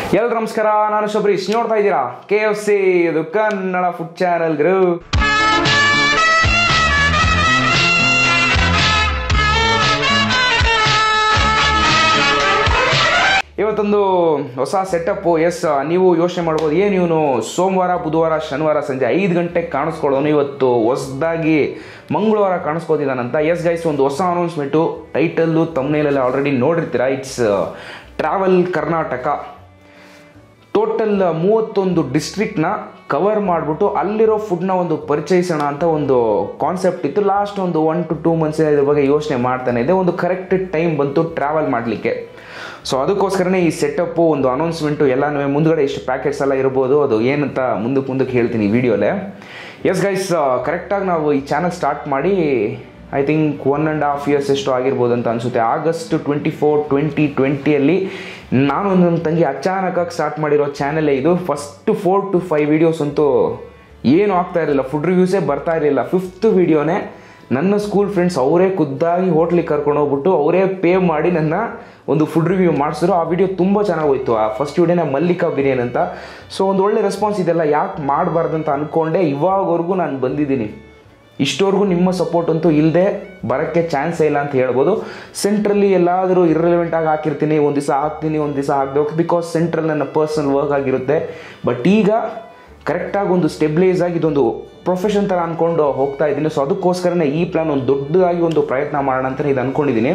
ಎಲ್ರು ನಮಸ್ಕಾರ ನಾನು ಶಬರೀಶ್ ನೋಡ್ತಾ ಇದ್ದೀರಾ ಕೆ ಎಫ್ ಸಿ ಇದು ಕನ್ನಡ ಫುಡ್ ಚಾನೆಲ್ ಗುರು ಇವತ್ತೊಂದು ಹೊಸ ಸೆಟಪ್ಪು ಎಸ್ ನೀವು ಯೋಚನೆ ಮಾಡ್ಬೋದು ಏನು ಇವನು ಸೋಮವಾರ ಬುಧವಾರ ಶನಿವಾರ ಸಂಜೆ ಐದು ಗಂಟೆಗೆ ಕಾಣಿಸ್ಕೊಳ್ಳೋನು ಇವತ್ತು ಹೊಸದಾಗಿ ಮಂಗಳವಾರ ಕಾಣಿಸ್ಕೋತಿದ್ದಾನಂತ ಎಸ್ ಗೈಸ್ ಒಂದು ಹೊಸ ಅನೌನ್ಸ್ಮೆಂಟು ಟೈಟಲ್ಲು ತಮ್ಮನೇಲೆಲ್ಲ ಆಲ್ರೆಡಿ ನೋಡಿರ್ತೀರಾ ಇಟ್ಸ್ ಟ್ರಾವೆಲ್ ಕರ್ನಾಟಕ ಟೋಟಲ್ ಮೂವತ್ತೊಂದು ಡಿಸ್ಟ್ರಿಕ್ಟ್ನ ಕವರ್ ಮಾಡಿಬಿಟ್ಟು ಅಲ್ಲಿರೋ ಫುಡ್ನ ಒಂದು ಪರಿಚಯಿಸೋಣ ಅಂತ ಒಂದು ಕಾನ್ಸೆಪ್ಟ್ ಇತ್ತು ಲಾಸ್ಟ್ ಒಂದು ಒನ್ ಟು ಟೂ ಮಂತ್ಸ್ ಇದ್ರ ಬಗ್ಗೆ ಯೋಚನೆ ಮಾಡ್ತಾನೆ ಇದೆ ಒಂದು ಕರೆಕ್ಟ್ ಟೈಮ್ ಬಂತು ಟ್ರಾವೆಲ್ ಮಾಡಲಿಕ್ಕೆ ಸೊ ಅದಕ್ಕೋಸ್ಕರನೇ ಈ ಸೆಟಪ್ಪು ಒಂದು ಅನೌನ್ಸ್ಮೆಂಟು ಎಲ್ಲನೂ ಮುಂದ್ಗಡೆ ಇಷ್ಟು ಪ್ಯಾಕೆಟ್ಸ್ ಎಲ್ಲ ಇರ್ಬೋದು ಅದು ಏನಂತ ಮುಂದಕ್ಕೆ ಮುಂದಕ್ಕೆ ಹೇಳ್ತೀನಿ ವಿಡಿಯೋಲೆ ಎಸ್ ಗೈಸ್ ಕರೆಕ್ಟಾಗಿ ನಾವು ಈ ಚಾನಲ್ ಸ್ಟಾರ್ಟ್ ಮಾಡಿ I think one and half years ಎಷ್ಟು ಆಗಿರ್ಬೋದು ಅಂತ ಅನಿಸುತ್ತೆ ಆಗಸ್ಟ್ ಟ್ವೆಂಟಿ ಫೋರ್ ಟ್ವೆಂಟಿ ಟ್ವೆಂಟಿಯಲ್ಲಿ ನಾನು ನನ್ನ ತಂಗಿ ಅಚಾನಕಾಗಿ ಸ್ಟಾರ್ಟ್ ಮಾಡಿರೋ ಚಾನಲೇ ಇದು first four to five videos ಅಂತೂ ಏನು ಆಗ್ತಾ ಇರಲಿಲ್ಲ ಫುಡ್ ರಿವ್ಯೂಸೇ ಬರ್ತಾ ಇರಲಿಲ್ಲ ಫಿಫ್ತ್ ವೀಡಿಯೋನೇ ನನ್ನ ಸ್ಕೂಲ್ ಫ್ರೆಂಡ್ಸ್ ಅವರೇ ಖುದ್ದಾಗಿ ಹೋಟ್ಲಿಗೆ ಕರ್ಕೊಂಡು ಹೋಗ್ಬಿಟ್ಟು ಅವರೇ ಪೇ ಮಾಡಿ ನನ್ನ ಒಂದು ಫುಡ್ ರಿವ್ಯೂ ಮಾಡಿಸಿದ್ರು ಆ ವಿಡಿಯೋ ತುಂಬ ಚೆನ್ನಾಗಿ ಹೋಯ್ತು ಆ ಫಸ್ಟ್ ವಿಡಿಯೋನ ಮಲ್ಲಿಕಾ ಬಿರಿಯಾನಿ ಅಂತ ಸೊ ಒಂದು ಒಳ್ಳೆ ರೆಸ್ಪಾನ್ಸ್ ಇದೆಲ್ಲ ಯಾಕೆ ಮಾಡಬಾರ್ದು ಅಂತ ಅಂದ್ಕೊಂಡೆ ಇವಾಗವರೆಗೂ ನಾನು ಬಂದಿದ್ದೀನಿ ಇಷ್ಟವರೆಗೂ ನಿಮ್ಮ ಸಪೋರ್ಟ್ ಅಂತೂ ಇಲ್ಲದೆ ಬರೋಕ್ಕೆ ಚಾನ್ಸೇ ಇಲ್ಲ ಅಂತ ಹೇಳ್ಬೋದು ಸೆಂಟ್ರಲ್ಲಿ ಎಲ್ಲಾದರೂ ಇರ್ರೆಲೆವೆಂಟ್ ಆಗಿ ಹಾಕಿರ್ತೀನಿ ಒಂದು ದಿವಸ ಹಾಕ್ತೀನಿ ಒಂದು ದಿವಸ ಹಾಕ್ಬೇಕು ಬಿಕಾಸ್ ಸೆಂಟ್ರಲ್ ನನ್ನ ಪರ್ಸನಲ್ ವರ್ಕ್ ಆಗಿರುತ್ತೆ ಬಟ್ ಈಗ ಕರೆಕ್ಟಾಗಿ ಒಂದು ಸ್ಟೆಬಿಲೈಸ್ ಆಗಿ ಇದೊಂದು ಪ್ರೊಫೆಷನ್ ಥರ ಅಂದ್ಕೊಂಡು ಹೋಗ್ತಾ ಇದ್ದೀನಿ ಸೊ ಅದಕ್ಕೋಸ್ಕರನೇ ಈ ಪ್ಲಾನ್ ಒಂದು ದೊಡ್ಡದಾಗಿ ಒಂದು ಪ್ರಯತ್ನ ಮಾಡೋಣ ಅಂತ ಇದು ಅಂದ್ಕೊಂಡಿದ್ದೀನಿ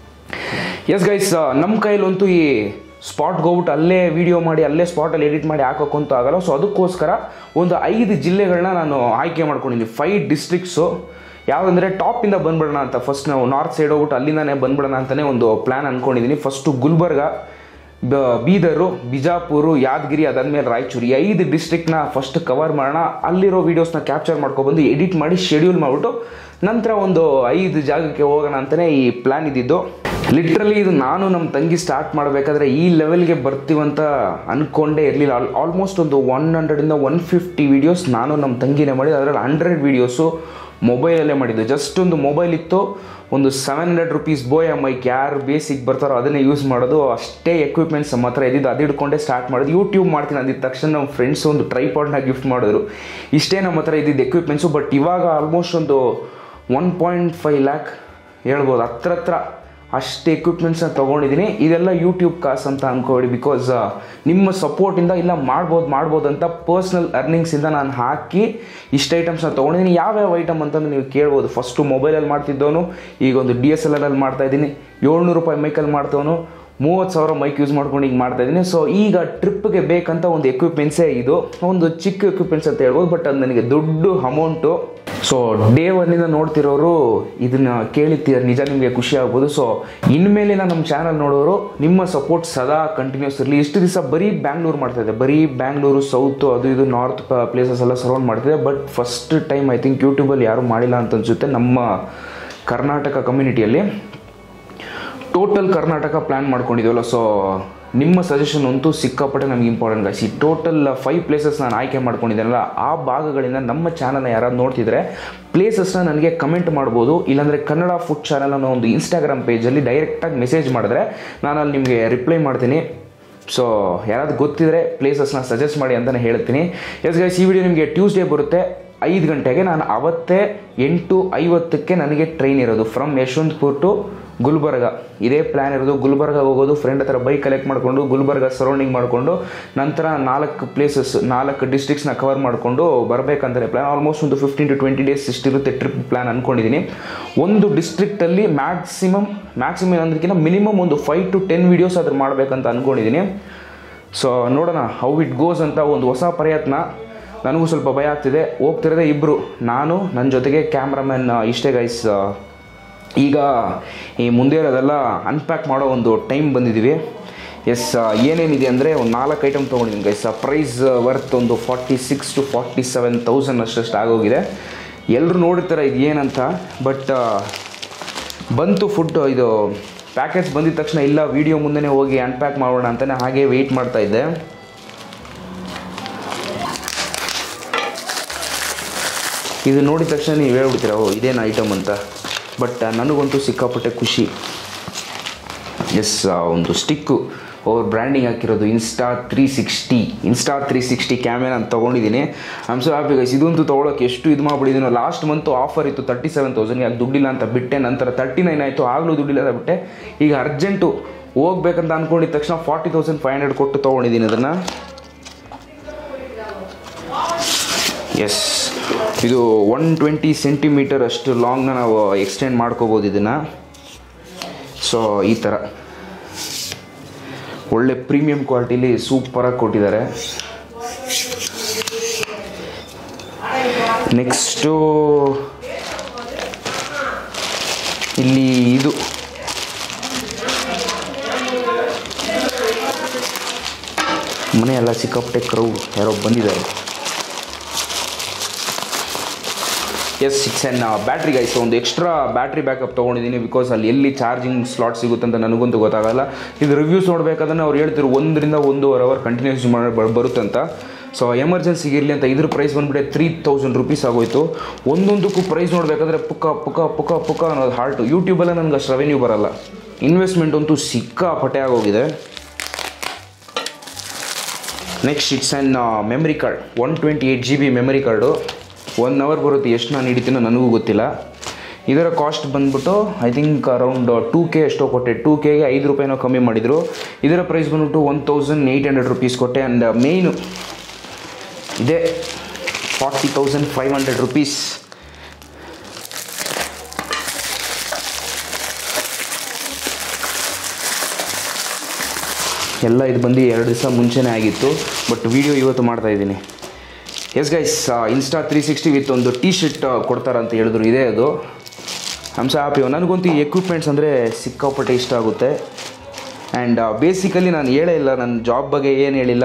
ಎಸ್ ಗೈಸ್ ನಮ್ಮ ಕೈಲಂತೂ ಈ ಸ್ಪಾಟ್ಗೆ ಹೋಗ್ಬಿಟ್ಟು ಅಲ್ಲೇ ವಿಡಿಯೋ ಮಾಡಿ ಅಲ್ಲೇ ಸ್ಪಾಟಲ್ಲಿ ಎಡಿಟ್ ಮಾಡಿ ಹಾಕೋಕ್ಕಂತೂ ಆಗಲ್ಲ ಸೊ ಅದಕ್ಕೋಸ್ಕರ ಒಂದು ಐದು ಜಿಲ್ಲೆಗಳನ್ನ ನಾನು ಆಯ್ಕೆ ಮಾಡ್ಕೊಂಡಿದ್ದೀನಿ ಫೈವ್ ಡಿಸ್ಟ್ರಿಕ್ಸು ಯಾವುದಂದರೆ ಟಾಪಿಂದ ಬಂದ್ಬಿಡೋಣ ಅಂತ ಫಸ್ಟ್ ನಾವು ನಾರ್ತ್ ಸೈಡ್ ಹೋಗ್ಬಿಟ್ಟು ಅಲ್ಲಿಂದನೇ ಬಂದ್ಬಿಡೋಣ ಅಂತಲೇ ಒಂದು ಪ್ಲ್ಯಾನ್ ಅಂದ್ಕೊಂಡಿದ್ದೀನಿ ಫಸ್ಟು ಗುಲ್ಬರ್ಗ ಬ- ಬೀದರು ಬಿಜಾಪುರು ಯಾದಗಿರಿ ಅದಾದ್ಮೇಲೆ ರಾಯಚೂರು ಈ ಐದು ಡಿಸ್ಟ್ರಿಕ್ಟ್ನ ಫಸ್ಟ್ ಕವರ್ ಮಾಡೋಣ ಅಲ್ಲಿರೋ ವೀಡಿಯೋಸ್ನ ಕ್ಯಾಪ್ಚರ್ ಮಾಡ್ಕೊಬಂದು ಎಡಿಟ್ ಮಾಡಿ ಶೆಡ್ಯೂಲ್ ಮಾಡಿಬಿಟ್ಟು ನಂತರ ಒಂದು ಐದು ಜಾಗಕ್ಕೆ ಹೋಗೋಣ ಅಂತಲೇ ಈ ಪ್ಲ್ಯಾನ್ ಇದ್ದಿದ್ದು ಲಿಟ್ರಲಿ ಇದು ನಾನು ನಮ್ಮ ತಂಗಿ ಸ್ಟಾರ್ಟ್ ಮಾಡಬೇಕಾದ್ರೆ ಈ ಲೆವೆಲ್ಗೆ ಬರ್ತೀವಂತ ಅಂದ್ಕೊಂಡೇ ಇರಲಿಲ್ಲ ಆಲ್ ಆಲ್ಮೋಸ್ಟ್ ಒಂದು ಒನ್ ಹಂಡ್ರೆಡಿಂದ ಒನ್ ಫಿಫ್ಟಿ ವೀಡಿಯೋಸ್ ನಾನು ನಮ್ಮ ತಂಗಿನೇ ಮಾಡಿದ್ದು ಅದರಲ್ಲಿ ಹಂಡ್ರೆಡ್ ವೀಡಿಯೋಸು ಮೊಬೈಲಲ್ಲೇ ಮಾಡಿದ್ದು ಜಸ್ಟ್ ಒಂದು ಮೊಬೈಲ್ ಇತ್ತು ಒಂದು seven hundred rupees Boya mic ಯಾರು ಬೇಸಿಕ್ ಬರ್ತಾರೋ ಅದನ್ನೇ ಯೂಸ್ ಮಾಡೋದು ಅಷ್ಟೇ ಎಕ್ವಿಪ್ಮೆಂಟ್ಸ್ ನಮ್ಮ ಹತ್ರ ಇದ್ದಿದ್ದು ಅದು ಹಿಡ್ಕೊಂಡೇ ಸ್ಟಾರ್ಟ್ ಮಾಡೋದು ಯೂಟ್ಯೂಬ್ ಮಾಡ್ತೀನಿ ಅಂದಿದ್ದ ತಕ್ಷಣ ನಮ್ಮ ಫ್ರೆಂಡ್ಸ್ ಒಂದು ಟ್ರೈಪಾಡ್ನ ಗಿಫ್ಟ್ ಮಾಡಿದ್ರು ಇಷ್ಟೇ ನಮ್ಮ ಹತ್ರ ಇದ್ದಿದ್ದು ಎಕ್ವಿಪ್ಮೆಂಟ್ಸು ಬಟ್ ಇವಾಗ ಆಲ್ಮೋಸ್ಟ್ ಒಂದು ಒನ್ ಪಾಯಿಂಟ್ ಫೈವ್ ಲ್ಯಾಕ್ ಹೇಳ್ಬೋದು ಹತ್ರ ಹತ್ರ ಅಷ್ಟು ಎಕ್ವಿಪ್ಮೆಂಟ್ಸ್ನ ತೊಗೊಂಡಿದ್ದೀನಿ ಇದೆಲ್ಲ ಯೂಟ್ಯೂಬ್ ಕಾಸು ಅಂತ ಅಂದ್ಕೊಬೇಡಿ ಬಿಕಾಸ್ ನಿಮ್ಮ ಸಪೋರ್ಟಿಂದ ಇಲ್ಲ ಮಾಡ್ಬೋದು ಮಾಡ್ಬೋದು ಅಂತ ಪರ್ಸ್ನಲ್ ಅರ್ನಿಂಗ್ಸಿಂದ ನಾನು ಹಾಕಿ ಇಷ್ಟು ಐಟಮ್ಸ್ನ ತೊಗೊಂಡಿದ್ದೀನಿ ಯಾವ್ಯಾವ ಐಟಮ್ ಅಂತಂದು ನೀವು ಕೇಳ್ಬೋದು ಫಸ್ಟು ಮೊಬೈಲಲ್ಲಿ ಮಾಡ್ತಿದ್ದವನು ಈಗ ಒಂದು ಡಿ ಎಸ್ ಎಲ್ ಆರಲ್ಲಿ ಮಾಡ್ತಾ ಇದ್ದೀನಿ ಏಳ್ನೂರು ರೂಪಾಯಿ ಮೈಕಲ್ಲಿ ಮಾಡ್ತವನು ಮೂವತ್ತು ಸಾವಿರ ಮೈಕ್ ಯೂಸ್ ಮಾಡ್ಕೊಂಡು ಈಗ ಮಾಡ್ತಾ ಇದ್ದೀನಿ ಸೊ ಈಗ ಟ್ರಿಪ್ಗೆ ಬೇಕಂತ ಒಂದು ಎಕ್ವಿಪ್ಮೆಂಟ್ಸೇ ಇದು ಒಂದು ಚಿಕ್ಕ ಎಕ್ವಿಪ್ಮೆಂಟ್ಸ್ ಅಂತ ಹೇಳ್ಬೋದು ಬಟ್ ಅದು ನನಗೆ ದೊಡ್ಡ ಅಮೌಂಟು ಸೊ ಡೇ ಒನ್ನಿಂದ ನೋಡ್ತಿರೋರು ಇದನ್ನ ಕೇಳಿ ತಿ- ನಿಜ ನಿಮಗೆ ಖುಷಿ ಆಗ್ಬೋದು ಸೊ ಇನ್ಮೇಲಿನ ನಮ್ಮ ಚಾನಲ್ ನೋಡೋರು ನಿಮ್ಮ ಸಪೋರ್ಟ್ ಸದಾ ಕಂಟಿನ್ಯೂಸ್ ಇರಲಿ ಇಷ್ಟು ದಿವಸ ಬರೀ ಬ್ಯಾಂಗ್ಳೂರು ಮಾಡ್ತಾ ಇದೆ ಬರೀ ಬ್ಯಾಂಗ್ಳೂರು ಸೌತ್ ಅದು ಇದು ನಾರ್ತ್ ಪ್ಲೇಸಸ್ ಎಲ್ಲ ಸರೌಂಡ್ ಮಾಡ್ತಿದೆ but first time I think ಯೂಟ್ಯೂಬಲ್ಲಿ ಯಾರೂ ಮಾಡಿಲ್ಲ ಅಂತ ಅನ್ಸುತ್ತೆ ನಮ್ಮ ಕರ್ನಾಟಕ ಕಮ್ಯುನಿಟಿಯಲ್ಲಿ ಟೋಟಲ್ ಕರ್ನಾಟಕ ಪ್ಲ್ಯಾನ್ ಮಾಡ್ಕೊಂಡಿದ್ದೀವಲ್ಲ ಸೊ ನಿಮ್ಮ ಸಜೆಷನ್ ಅಂತೂ ಸಿಕ್ಕಾಪಟ್ಟೆ ನಮ್ಗೆ ಇಂಪಾರ್ಟೆಂಟ್ ಗಾಯ್ಸ್ ಈ ಟೋಟಲ್ ಫೈವ್ ಪ್ಲೇಸಸ್ ನಾನು ಆಯ್ಕೆ ಮಾಡ್ಕೊಂಡಿದ್ದೀನಲ್ಲ ಆ ಭಾಗಗಳಿಂದ ನಮ್ಮ ಚಾನಲ್ನ ಯಾರಾದ್ರು ನೋಡ್ತಿದ್ರೆ ಪ್ಲೇಸಸ್ನ ನನಗೆ ಕಮೆಂಟ್ ಮಾಡ್ಬೋದು ಇಲ್ಲಾಂದರೆ ಕನ್ನಡ ಫುಡ್ ಚಾನಲ್ ಅನ್ನೋ ಒಂದು ಇನ್ಸ್ಟಾಗ್ರಾಮ್ ಪೇಜಲ್ಲಿ ಡೈರೆಕ್ಟಾಗಿ ಮೆಸೇಜ್ ಮಾಡಿದ್ರೆ ನಾನು ಅಲ್ಲಿ ನಿಮಗೆ ರಿಪ್ಲೈ ಮಾಡ್ತೀನಿ ಸೊ ಯಾರಾದ್ರು ಗೊತ್ತಿದ್ರೆ ಪ್ಲೇಸಸ್ನ ಸಜೆಸ್ಟ್ ಮಾಡಿ ಅಂತಲೇ ಹೇಳ್ತೀನಿ ಎಸ್ ಗೈಸ್ ಈ ವಿಡಿಯೋ ನಿಮಗೆ ಟ್ಯೂಸ್ಡೇ ಬರುತ್ತೆ ಐದು ಗಂಟೆಗೆ ನಾನು ಅವತ್ತೇ ಎಂಟು ಐವತ್ತಕ್ಕೆ ನನಗೆ ಟ್ರೈನ್ ಇರೋದು ಫ್ರಮ್ ಯಶವಂತಪುರ್ ಟು ಗುಲ್ಬರ್ಗ ಇದೇ ಪ್ಲ್ಯಾನ್ ಇರೋದು ಗುಲ್ಬರ್ಗ ಹೋಗೋದು ಫ್ರೆಂಡ್ ಹತ್ರ ಬೈಕ್ ಕಲೆಕ್ಟ್ ಮಾಡಿಕೊಂಡು ಗುಲ್ಬರ್ಗ ಸರೌಂಡಿಂಗ್ ಮಾಡಿಕೊಂಡು ನಂತರ ನಾಲ್ಕು ಪ್ಲೇಸಸ್ ನಾಲ್ಕು ಡಿಸ್ಟ್ರಿಕ್ಸ್ನ ಕವರ್ ಮಾಡಿಕೊಂಡು ಬರಬೇಕಂತಾರೆ ಪ್ಲ್ಯಾನ್ ಆಲ್ಮೋಸ್ಟ್ ಒಂದು ಫಿಫ್ಟೀನ್ ಟು ಟ್ವೆಂಟಿ ಡೇಸ್ ಇಷ್ಟಿರುತ್ತೆ ಟ್ರಿಪ್ ಪ್ಲ್ಯಾನ್ ಅಂದ್ಕೊಂಡಿದ್ದೀನಿ ಒಂದು ಡಿಸ್ಟ್ರಿಕ್ಟಲ್ಲಿ ಮ್ಯಾಕ್ಸಿಮಮ್ ಮ್ಯಾಕ್ಸಿಮಮ್ ಅಂದ್ರಕ್ಕಿಂತ ಮಿನಿಮಮ್ ಒಂದು ಫೈವ್ ಟು ಟೆನ್ ವೀಡಿಯೋಸ್ ಅದ್ರ ಮಾಡಬೇಕಂತ ಅಂದ್ಕೊಂಡಿದ್ದೀನಿ ಸೊ ನೋಡೋಣ ಹೌ ಇಟ್ ಗೋಸ್ ಅಂತ ಒಂದು ಹೊಸ ಪ್ರಯತ್ನ ನನಗೂ ಸ್ವಲ್ಪ ಭಯ ಆಗ್ತಿದೆ ಹೋಗ್ತಿರೋದೇ ಇಬ್ಬರು ನಾನು ನನ್ನ ಜೊತೆಗೆ ಕ್ಯಾಮ್ರಾಮನ್ ಇಷ್ಟೇ ಗೈಸ್ ಈಗ ಈ ಮುಂದೆ ಇರೋದೆಲ್ಲ ಅನ್ಪ್ಯಾಕ್ ಮಾಡೋ ಒಂದು ಟೈಮ್ ಬಂದಿದ್ದೀವಿ ಎಸ್ ಏನೇನಿದೆ ಅಂದರೆ ಒಂದು ನಾಲ್ಕು ಐಟಮ್ ತೊಗೊಂಡಿದ್ದೀನಿ ಗೈಸ್ ಪ್ರೈಸ್ ವರ್ತ್ ಒಂದು forty six to forty seven thousand ಅಷ್ಟಷ್ಟು ಆಗೋಗಿದೆ ಎಲ್ಲರೂ ನೋಡಿರ್ತಾರೆ ಇದು ಏನಂತ ಬಟ್ ಬಂತು ಫುಡ್ ಇದು ಪ್ಯಾಕೆಟ್ಸ್ ಬಂದಿದ ತಕ್ಷಣ ಇಲ್ಲ ವೀಡಿಯೋ ಮುಂದೆನೇ ಹೋಗಿ ಅನ್ಪ್ಯಾಕ್ ಮಾಡೋಣ ಅಂತಲೇ ಹಾಗೆ ವೆಯ್ಟ್ ಮಾಡ್ತಾ ಇದ್ದೆ ಇದು ನೋಡಿದ ತಕ್ಷಣ ನೀವು ಹೇಳ್ಬಿಡ್ತೀರ ಓ ಇದೇನು ಐಟಮ್ ಅಂತ ಬಟ್ ನನಗಂತೂ ಸಿಕ್ಕಾಪಟ್ಟೆ ಖುಷಿ ಎಸ್ ಒಂದು ಸ್ಟಿಕ್ಕು ಅವ್ರ ಬ್ರ್ಯಾಂಡಿಂಗ್ ಹಾಕಿರೋದು Insta three sixty Insta three sixty camera ನಾನು ತೊಗೊಂಡಿದ್ದೀನಿ ಐಮ್ ಸೊ ಹ್ಯಾಪಿ ಗೈಸ್ ಇದಂತೂ ತೊಗೊಳಕ್ಕೆ ಎಷ್ಟು ಇದು ಮಾಡ್ಬಿಟ್ಟಿದ್ದೀನೋ ಲಾಸ್ಟ್ ಮಂತು ಆಫರ್ ಇತ್ತು ತರ್ಟಿ ಸೆವೆನ್ ತೌಸಂಡ್ ಯಾಕೆ ದುಡ್ಡಿಲ್ಲ ಅಂತ ಬಿಟ್ಟೆ ನಂತರ ತರ್ಟಿ ನೈನ್ ಆಯಿತು ಆಗಲೂ ದುಡ್ಡಿಲ್ಲ ಅಂತ ಬಿಟ್ಟೆ ಈಗ ಅರ್ಜೆಂಟು ಹೋಗ್ಬೇಕಂತ ಅಂದ್ಕೊಂಡಿದ್ದ ತಕ್ಷಣ ಫಾರ್ಟಿ ತೌಸಂಡ್ ಫೈವ್ ಹಂಡ್ರೆಡ್ ಕೊಟ್ಟು ತೊಗೊಂಡಿದ್ದೀನಿ ಅದನ್ನು ಎಸ್ ಇದು ಒನ್ ಟ್ವೆಂಟಿ ಸೆಂಟಿಮೀಟರ್ ಅಷ್ಟು ಲಾಂಗ್ನ ನಾವು ಎಕ್ಸ್ಟೆಂಡ್ ಮಾಡ್ಕೋಬೋದು ಇದನ್ನು ಸೊ ಈ ಥರ ಒಳ್ಳೆ ಪ್ರೀಮಿಯಂ ಕ್ವಾಲಿಟಿಲಿ ಸೂಪರಾಗಿ ಕೊಟ್ಟಿದ್ದಾರೆ ನೆಕ್ಸ್ಟು ಇಲ್ಲಿ ಇದು ಮನೆ ಎಲ್ಲ ಸಿಕ್ಕಾಪಟ್ಟೆ ಕ್ರೌಡ್ ಯಾರೋ ಬಂದಿದ್ದಾರೆ yes it's an battery guys ಒಂದು ಎಕ್ಸ್ಟ್ರಾ ಬ್ಯಾಟ್ರಿ ಬ್ಯಾಕಪ್ ತೊಗೊಂಡಿದ್ದೀನಿ ಬಿಕಾಸ್ ಅಲ್ಲಿ ಎಲ್ಲಿ ಚಾರ್ಜಿಂಗ್ ಸ್ಲಾಟ್ ಸಿಗುತ್ತೆ ಅಂತ ನನಗಂತೂ ಗೊತ್ತಾಗಲ್ಲ ಇದು ರಿವ್ಯೂಸ್ ನೋಡಬೇಕಾದ್ರೆ ಅವ್ರು ಹೇಳ್ತಿರು ಒಂದರಿಂದ ಒಂದೂವರೆ ಅವರ್ ಕಂಟಿನ್ಯೂಸ್ ಮಾಡಿ ಬ- ಬರುತ್ತೆ ಅಂತ ಸೊ ಎಮರ್ಜೆನ್ಸಿಗೆ ಇರಲಿ ಅಂತ ಇದ್ರ ಪ್ರೈಸ್ ಬಂದುಬಿಟ್ಟೆ ತ್ರೀ ತೌಸಂಡ್ ರುಪೀಸ್ ಆಗೋಯ್ತು ಒಂದೊಂದಕ್ಕೂ ಪ್ರೈಸ್ ನೋಡಬೇಕಾದ್ರೆ ಪುಕ್ಕ ಪುಕ್ಕ ಪುಕ್ಕ ಪುಕ್ಕ ಅನ್ನೋದು ಹಾರ್ಟು ಯೂಟ್ಯೂಬಲ್ಲಿ ನನಗೆ ಅಷ್ಟು ರೆವೆನ್ಯೂ ಬರಲ್ಲ ಇನ್ವೆಸ್ಟ್ಮೆಂಟ್ ಅಂತೂ ಸಿಕ್ಕಾಪಟ್ಟೆ ಆಗೋಗಿದೆ next it's an memory card one twenty eight G B memory card one hour ಬರುತ್ತೆ ಎಷ್ಟು ನಾನು ಹಿಡಿತೀನೋ ನನಗೂ ಗೊತ್ತಿಲ್ಲ ಇದರ ಕಾಸ್ಟ್ ಬಂದ್ಬಿಟ್ಟು I think around two K ಎಷ್ಟೋ ಕೊಟ್ಟೆ ಟೂ ಕೆಗೆ ಐದು ರೂಪಾಯಿನೋ ಕಮ್ಮಿ ಮಾಡಿದರು ಇದರ ಪ್ರೈಸ್ ಬಂದ್ಬಿಟ್ಟು one thousand eight hundred rupees ಕೊಟ್ಟೆ ಆ್ಯಂಡ್ ಮೇಯ್ನು ಇದೆ forty thousand five hundred rupees ಎಲ್ಲ ಇದು ಬಂದು ಎರಡು ದಿವಸ ಮುಂಚೆನೇ ಆಗಿತ್ತು ಬಟ್ ವಿಡಿಯೋ ಇವತ್ತು ಮಾಡ್ತಾ ಇದ್ದೀನಿ yes guys Insta three sixty with ಒಂದು ಟೀ ಶರ್ಟ್ ಕೊಡ್ತಾರಂತ ಹೇಳಿದ್ರು ಇದೇ ಅದು ಹಂಸ ಹ್ಯಾಪಿ ನನಗಂತೂ ಈ ಎಕ್ವಿಪ್ಮೆಂಟ್ಸ್ ಅಂದರೆ ಸಿಕ್ಕಾಪಟ್ಟೆ ಇಷ್ಟ ಆಗುತ್ತೆ ಆ್ಯಂಡ್ ಬೇಸಿಕಲಿ ನಾನು ಹೇಳೇ ಇಲ್ಲ ನನ್ನ ಜಾಬ್ ಬಗ್ಗೆ ಏನು ಹೇಳಿಲ್ಲ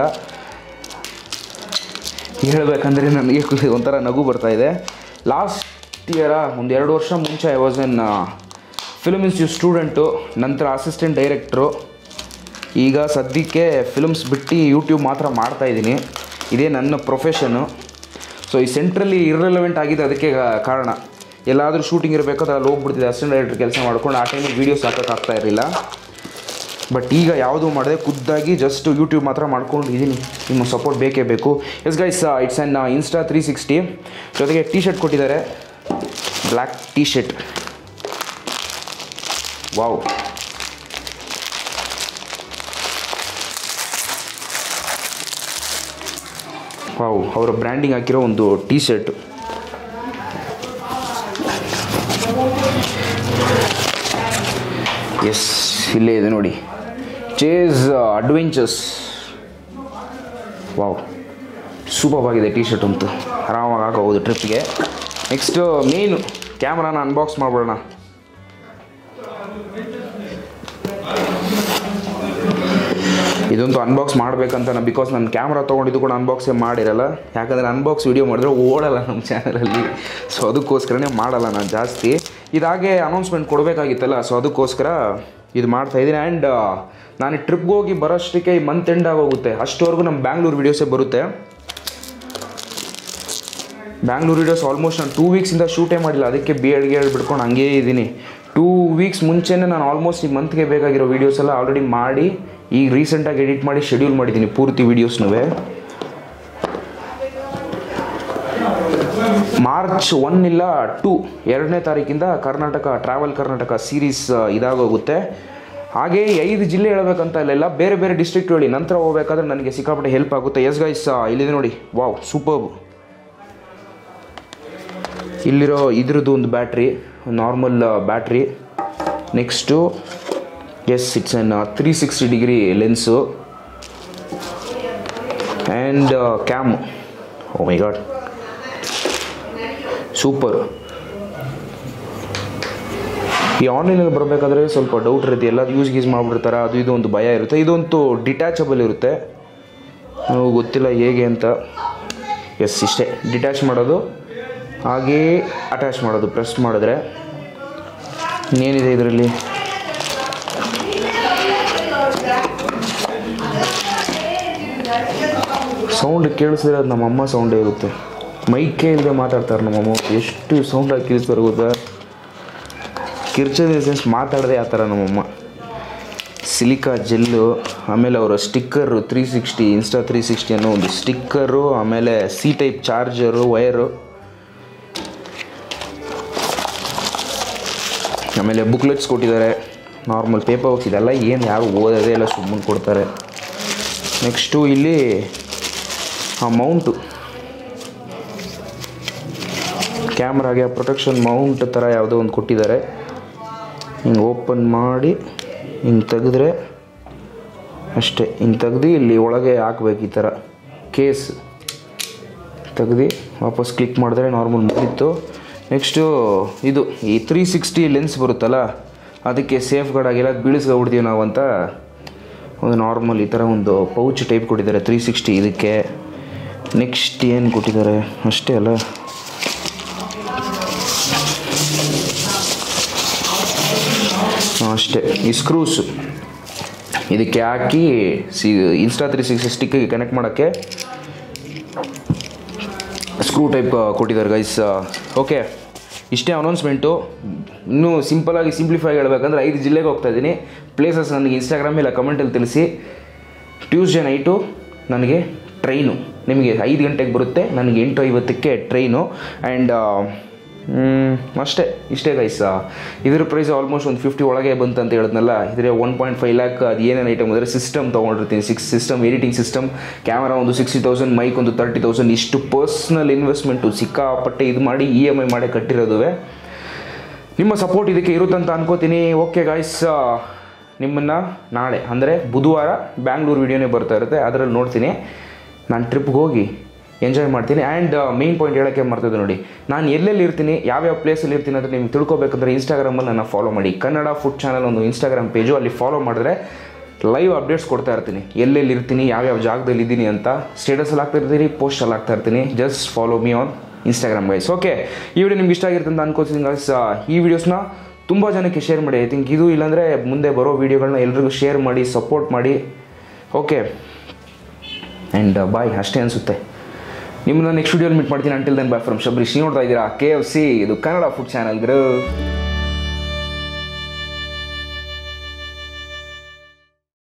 ಹೇಳಬೇಕಂದ್ರೆ ನನಗೆ ಖುಷಿ- ಒಂಥರ ನಗು ಬರ್ತಾ ಇದೆ ಲಾಸ್ಟ್ ಇಯರ ಒಂದು ಎರಡು ವರ್ಷ ಮುಂಚೆ I was an film institute student ನಂತರ ಅಸಿಸ್ಟೆಂಟ್ ಡೈರೆಕ್ಟ್ರು ಈಗ ಸದ್ಯಕ್ಕೆ ಫಿಲ್ಮ್ಸ್ ಬಿಟ್ಟು ಯೂಟ್ಯೂಬ್ ಮಾತ್ರ ಮಾಡ್ತಾ ಇದ್ದೀನಿ ಇದೇ ನನ್ನ ಪ್ರೊಫೆಷನ್ನು ಸೊ ಈ ಸೆಂಟ್ರಲ್ಲಿ ಇರ್ರೆಲವೆಂಟ್ ಆಗಿದೆ ಅದಕ್ಕೆ ಕಾ- ಕಾರಣ ಎಲ್ಲಾದರೂ ಶೂಟಿಂಗ್ ಇರಬೇಕಾದ್ರೆ ಅಲ್ಲಿ ಹೋಗ್ಬಿಡ್ತಿದ್ದೆ ಅಸಿಸ್ಟೆಂಟ್ ಡೈರೆಕ್ಟರ್ ಕೆಲಸ ಮಾಡ್ಕೊಂಡು ಆ ಟೈಮಿಗೆ ವೀಡಿಯೋಸ್ ಹಾಕೋಕ್ಕಾಗ್ತಾ ಇರಲಿಲ್ಲ ಬಟ್ ಈಗ ಯಾವುದೂ ಮಾಡದೆ ಖುದ್ದಾಗಿ ಜಸ್ಟ್ ಯೂಟ್ಯೂಬ್ ಮಾತ್ರ ಮಾಡ್ಕೊಂಡು ಇದ್ದೀನಿ ನಿಮ್ಮ ಸಪೋರ್ಟ್ ಬೇಕೇ ಬೇಕು yes guys it's an Insta three sixty ಜೊತೆಗೆ ಟೀ ಶರ್ಟ್ ಕೊಟ್ಟಿದ್ದಾರೆ black T shirt wow wow ಅವರ ಬ್ರ್ಯಾಂಡಿಂಗ್ ಹಾಕಿರೋ ಒಂದು ಟೀ ಶರ್ಟ್ ಎಸ್ ಇಲ್ಲೇ ಇದೆ ನೋಡಿ ಚೇಸ್ ಅಡ್ವೆಂಚರ್ಸ್ ವಾವ್ ಸೂಪರ್ ಆಗಿದೆ ಟೀ ಶರ್ಟ್ ಅಂತೂ ಆರಾಮಾಗಿ ಹಾಕೋಬೋದು ಟ್ರಿಪ್ಗೆ ನೆಕ್ಸ್ಟ್ ಮೇಯ್ನು ಕ್ಯಾಮ್ರಾನ ಅನ್ಬಾಕ್ಸ್ ಮಾಡ್ಬಿಡೋಣ ಇದಂತೂ ಅನ್ಬಾಕ್ಸ್ ಮಾಡಬೇಕಂತ ನಾನು ಬಿಕಾಸ್ ನಾನು ಕ್ಯಾಮ್ರಾ ತೊಗೊಂಡಿದ್ದು ಕೂಡ ಅನ್ಬಾಕ್ಸೇ ಮಾಡಿರಲ್ಲ ಯಾಕಂದರೆ ಅನ್ಬಾಕ್ಸ್ ವಿಡಿಯೋ ಮಾಡಿದ್ರೆ ಓಡಲ್ಲ ನಮ್ಮ ಚಾನಲಲ್ಲಿ ಸೊ ಅದಕ್ಕೋಸ್ಕರನೇ ಮಾಡಲ್ಲ ನಾನು ಜಾಸ್ತಿ ಇದಾಗೆ ಅನೌನ್ಸ್ಮೆಂಟ್ ಕೊಡಬೇಕಾಗಿತ್ತಲ್ಲ ಸೊ ಅದಕ್ಕೋಸ್ಕರ ಇದು ಮಾಡ್ತಾ ಇದ್ದೀನಿ ಆ್ಯಂಡ್ ನಾನು ಟ್ರಿಪ್ಗೆ ಹೋಗಿ ಬರೋಷ್ಟಕ್ಕೆ ಈ ಮಂತ್ ಎಂಡ್ ಆಗೋಗುತ್ತೆ ಅಷ್ಟವರೆಗೂ ನಮ್ಮ ಬ್ಯಾಂಗ್ಳೂರು ವೀಡಿಯೋಸೇ ಬರುತ್ತೆ ಬ್ಯಾಂಗ್ಳೂರು ವೀಡಿಯೋಸ್ ಆಲ್ಮೋಸ್ಟ್ ನಾನು ಟೂ ವೀಕ್ಸಿಂದ ಶೂಟೇ ಮಾಡಿಲ್ಲ ಅದಕ್ಕೆ ಬಿ ಎಡ್ ಗಿ ಬಿಡ್ಕೊಂಡು ಹಂಗೇ ಇದ್ದೀನಿ ಟೂ ವೀಕ್ಸ್ ಮುಂಚೆನೇ ನಾನು ಆಲ್ಮೋಸ್ಟ್ ಈ ಮಂತ್ಗೆ ಬೇಕಾಗಿರೋ ವೀಡಿಯೋಸ್ ಎಲ್ಲ ಆಲ್ರೆಡಿ ಮಾಡಿ ಈಗ ರೀಸೆಂಟಾಗಿ ಎಡಿಟ್ ಮಾಡಿ ಶೆಡ್ಯೂಲ್ ಮಾಡಿದ್ದೀನಿ ಪೂರ್ತಿ ವೀಡಿಯೋಸ್ನೂ ಮಾರ್ಚ್ ಒನ್ ಇಲ್ಲ ಟೂ ಎರಡನೇ ತಾರೀಕಿಂದ ಕರ್ನಾಟಕ ಟ್ರಾವೆಲ್ ಕರ್ನಾಟಕ ಸೀರೀಸ್ ಇದಾಗೋಗುತ್ತೆ ಹಾಗೆ ಈ ಐದು ಜಿಲ್ಲೆ ಹೇಳಬೇಕಂತ ಇಲ್ಲೆಲ್ಲ ಬೇರೆ ಬೇರೆ ಡಿಸ್ಟ್ರಿಕ್ಟ್ ಹೇಳಿ ನಂತರ ಹೋಗ್ಬೇಕಾದ್ರೆ ನನಗೆ ಸಿಕ್ಕಾಪಟ್ಟೆ ಹೆಲ್ಪ್ ಆಗುತ್ತೆ ಎಸ್ ಗೈಸ್ ಇಲ್ಲಿದೆ ನೋಡಿ ವಾವ್ ಸೂಪರ್ಬ್ ಇಲ್ಲಿರೋ ಇದ್ರದ್ದು ಒಂದು battery normal battery next yes it's an three sixty degree lens and cam oh my god super ಈ ಆನ್ಲೈನಲ್ಲಿ ಬರಬೇಕಾದ್ರೆ ಸ್ವಲ್ಪ ಡೌಟ್ ಇರುತ್ತೆ ಎಲ್ಲ ಯೂಸ್ ಗೀಸ್ ಮಾಡಿಬಿಡ್ತಾರೆ ಅದು ಇದು ಒಂದು ಭಯ ಇರುತ್ತೆ ಇದಂತೂ ಡಿಟ್ಯಾಚಬಲ್ ಇರುತ್ತೆ ನನಗೆ ಗೊತ್ತಿಲ್ಲ ಹೇಗೆ ಅಂತ ಎಸ್ ಇಷ್ಟೇ ಡಿಟ್ಯಾಚ್ ಮಾಡೋದು ಹಾಗೇ ಅಟ್ಯಾಚ್ ಮಾಡೋದು ಪ್ರೆಸ್ ಮಾಡಿದ್ರೆ ಇನ್ನೇನಿದೆ ಇದರಲ್ಲಿ ಸೌಂಡ್ ಕೇಳಿಸಿದ್ರೆ ಅದು ನಮ್ಮಮ್ಮ ಸೌಂಡೇ ಇರುತ್ತೆ ಮೈಕೇ ಇಲ್ಲದೆ ಮಾತಾಡ್ತಾರೆ ನಮ್ಮಮ್ಮ ಎಷ್ಟು ಸೌಂಡಾಗಿ ಕಿರಿಸ್ತಾರೆ ಗೊತ್ತಾ ಕಿರ್ಚೋದು ಸೆನ್ಸ್ ಮಾತಾಡದೆ ಆ ಥರ ನಮ್ಮಮ್ಮ ಸಿಲಿಕಾ ಜೆಲ್ಲು ಆಮೇಲೆ ಅವರ sticker three sixty Insta three sixty ಅನ್ನೋ ಒಂದು ಸ್ಟಿಕ್ಕರು ಆಮೇಲೆ ಸಿ ಟೈಪ್ ಚಾರ್ಜರು ವಯರು ಆಮೇಲೆ ಬುಕ್ಲೆಟ್ಸ್ ಕೊಟ್ಟಿದ್ದಾರೆ ನಾರ್ಮಲ್ ಪೇಪರ್ ವರ್ಕ್ಸ್ ಇದೆಲ್ಲ ಏನು ಯಾರು ಓದೋದೇ ಇಲ್ಲ ಸುಮ್ಮನೆ ಕೊಡ್ತಾರೆ ನೆಕ್ಸ್ಟು ಇಲ್ಲಿ ಆ ಮೌಂಟು ಕ್ಯಾಮ್ರಾಗೆ ಪ್ರೊಟೆಕ್ಷನ್ ಮೌಂಟ್ ಥರ ಯಾವುದೋ ಒಂದು ಕೊಟ್ಟಿದ್ದಾರೆ ಹಿಂಗೆ ಓಪನ್ ಮಾಡಿ ಹಿಂಗೆ ತೆಗೆದ್ರೆ ಅಷ್ಟೇ ಹಿಂಗೆ ತೆಗ್ದು ಇಲ್ಲಿ ಒಳಗೆ ಹಾಕ್ಬೇಕು ಈ ಥರ ಕೇಸ್ ತೆಗ್ದು ವಾಪಸ್ ಕ್ಲಿಕ್ ಮಾಡಿದ್ರೆ ನಾರ್ಮಲ್ ಮುಗೀತು ನೆಕ್ಸ್ಟು ಇದು ಈ ತ್ರೀ ಸಿಕ್ಸ್ಟಿ ಲೆನ್ಸ್ ಬರುತ್ತಲ್ಲ ಅದಕ್ಕೆ ಸೇಫ್ ಗಾರ್ಡ್ ಆಗಿಲ್ಲ ಬೀಳಿಸ್ಕೊಬಿಡ್ತೀವಿ ನಾವು ಅಂತ ಒಂದು ನಾರ್ಮಲ್ ಈ ಥರ ಒಂದು ಪೌಚ್ ಟೈಪ್ ಕೊಟ್ಟಿದ್ದಾರೆ ತ್ರೀ ಸಿಕ್ಸ್ಟಿ ಇದಕ್ಕೆ ನೆಕ್ಸ್ಟ್ ಏನು ಕೊಟ್ಟಿದ್ದಾರೆ ಅಷ್ಟೇ ಅಲ್ಲ ಹಾಂ, ಅಷ್ಟೇ ಈ ಸ್ಕ್ರೂಸ್ ಇದಕ್ಕೆ ಹಾಕಿ ಸಿ ಇನ್ಸ್ಟಾ ತ್ರೀ ಸಿಕ್ಸ್ ಸ್ಟಿಕ್ಕಿಗೆ ಕನೆಕ್ಟ್ ಮಾಡೋಕ್ಕೆ ಸ್ಕ್ರೂ ಟೈಪ್ ಕೊಟ್ಟಿದ್ದಾರೆ ಗೈಸ್ ಓಕೆ ಇಷ್ಟೇ ಅನೌನ್ಸ್ಮೆಂಟು ಇನ್ನೂ ಸಿಂಪಲಾಗಿ ಸಿಂಪ್ಲಿಫೈ ಹೇಳ್ಬೇಕಂದ್ರೆ ಐದು ಜಿಲ್ಲೆಗೆ ಹೋಗ್ತಾ ಇದ್ದೀನಿ ಪ್ಲೇಸಸ್ ನನಗೆ ಇನ್ಸ್ಟಾಗ್ರಾಮ್ ಇಲ್ಲ ಕಮೆಂಟಲ್ಲಿ ತಿಳಿಸಿ ಟ್ಯೂಸ್ಡೇ ನೈಟು ನನಗೆ ಟ್ರೈನು ನಿಮಗೆ ಐದು ಗಂಟೆಗೆ ಬರುತ್ತೆ ನನಗೆ ಎಂಟು ಐವತ್ತಕ್ಕೆ ಟ್ರೈನು ಆ್ಯಂಡ್ ಅಷ್ಟೇ ಇಷ್ಟೇ ಗೈಸ್ ಇದ್ರ ಪ್ರೈಸ್ ಆಲ್ಮೋಸ್ಟ್ ಒಂದು ಫಿಫ್ಟಿ ಒಳಗೆ ಬಂತು ಅಂತ ಹೇಳಿದ್ನಲ್ಲ ಇದ್ರೆ ಒನ್ ಪಾಯಿಂಟ್ ಫೈವ್ ಲ್ಯಾಕ್ ಅದು ಏನೇನು ಐಟಮ್ ಅಂದರೆ ಸಿಸ್ಟಮ್ ತೊಗೊಂಡಿರ್ತೀನಿ six system editing system camera ಒಂದು ಸಿಕ್ಸ್ಟಿ ತೌಸಂಡ್ ಮೈಕ್ ಒಂದು ತರ್ಟಿ ತೌಸಂಡ್ ಇಷ್ಟು ಪರ್ಸ್ನಲ್ ಇನ್ವೆಸ್ಟ್ಮೆಂಟು ಸಿಕ್ಕಾಪಟ್ಟೆ ಇದು ಮಾಡಿ ಇ ಎಮ್ ಐ ಮಾಡಿ ಕಟ್ಟಿರೋದುವೆ ನಿಮ್ಮ ಸಪೋರ್ಟ್ ಇದಕ್ಕೆ ಇರುತ್ತಂತ ಅನ್ಕೋತೀನಿ ಓಕೆ ಗಾಯ್ಸ್ ನಿಮ್ಮನ್ನು ನಾಳೆ ಅಂದರೆ ಬುಧವಾರ ಬ್ಯಾಂಗ್ಳೂರು ವೀಡಿಯೋನೇ ಬರ್ತಾ ಇರುತ್ತೆ ಅದರಲ್ಲಿ ನೋಡ್ತೀನಿ ನಾನು ಟ್ರಿಪ್ಗೆ ಹೋಗಿ ಎಂಜಾಯ್ ಮಾಡ್ತೀನಿ ಆ್ಯಂಡ್ ಮೇನ್ ಪಾಯಿಂಟ್ ಹೇಳೋಕ್ಕೆ ಮರ್ತದೆ ನೋಡಿ ನಾನು ಎಲ್ಲೆಲ್ಲಿ ಇರ್ತೀನಿ ಯಾವ್ಯಾವ ಪ್ಲೇಸಲ್ಲಿ ಇರ್ತೀನಿ ಅಂತ ನಿಮ್ಗೆ ತಿಳ್ಕೊಬೇಕಂದ್ರೆ ಇನ್ಸ್ಟಾಗ್ರಾಮಲ್ಲಿ ನನ್ನ ಫಾಲೋ ಮಾಡಿ ಕನ್ನಡ ಫುಡ್ ಚಾನಲ್ ಒಂದು ಇನ್ಸ್ಟಾಗ್ರಾಮ್ ಪೇಜು ಅಲ್ಲಿ ಫಾಲೋ ಮಾಡಿದ್ರೆ ಲೈವ್ ಅಪ್ಡೇಟ್ಸ್ ಕೊಡ್ತಾ ಇರ್ತೀನಿ ಎಲ್ಲೆಲ್ಲಿ ಇರ್ತೀನಿ ಯಾವ್ಯಾವ ಜಾಗದಲ್ಲಿ ಇದ್ದೀನಿ ಅಂತ ಸ್ಟೇಟಸಲ್ಲಿ ಹಾಕ್ತಾ ಇರ್ತೀನಿ ಪೋಸ್ಟಲ್ಲಿ ಹಾಕ್ತಾ ಇರ್ತೀನಿ just follow me on Instagram guys okay ಈ ವಿಡಿಯೋ ನಿಮ್ಗೆ ಇಷ್ಟ ಆಗಿರುತ್ತೆ ಅಂತ ಅನ್ಕೋತೀನಿ ಗೈಸ್ ಈ ವಿಡಿಯೋಸ್ನ ತುಂಬ ಜನಕ್ಕೆ ಶೇರ್ ಮಾಡಿ ಐ ಥಿಂಕ್ ಇದು ಇಲ್ಲಾಂದರೆ ಮುಂದೆ ಬರೋ ವೀಡಿಯೋಗಳನ್ನ ಎಲ್ರಿಗೂ ಶೇರ್ ಮಾಡಿ ಸಪೋರ್ಟ್ ಮಾಡಿ ಓಕೆ ಆ್ಯಂಡ್ ಬಾಯ್ ಅಷ್ಟೇ ಅನಿಸುತ್ತೆ ನಿಮ್ಮನ್ನ ನೆಕ್ಸ್ಟ್ ವಿಡಿಯೋಲಿ ಮೀಟ್ ಮಾಡ್ತೀನಿ until then bye from Shabarish ನೀವು ನೋಡ್ತಾ ಇದ್ದೀರಾ ಕೆ ಎಫ್ ಸಿ ಇದು ಕನ್ನಡ ಫುಡ್ ಚಾನಲ್ ಗುರು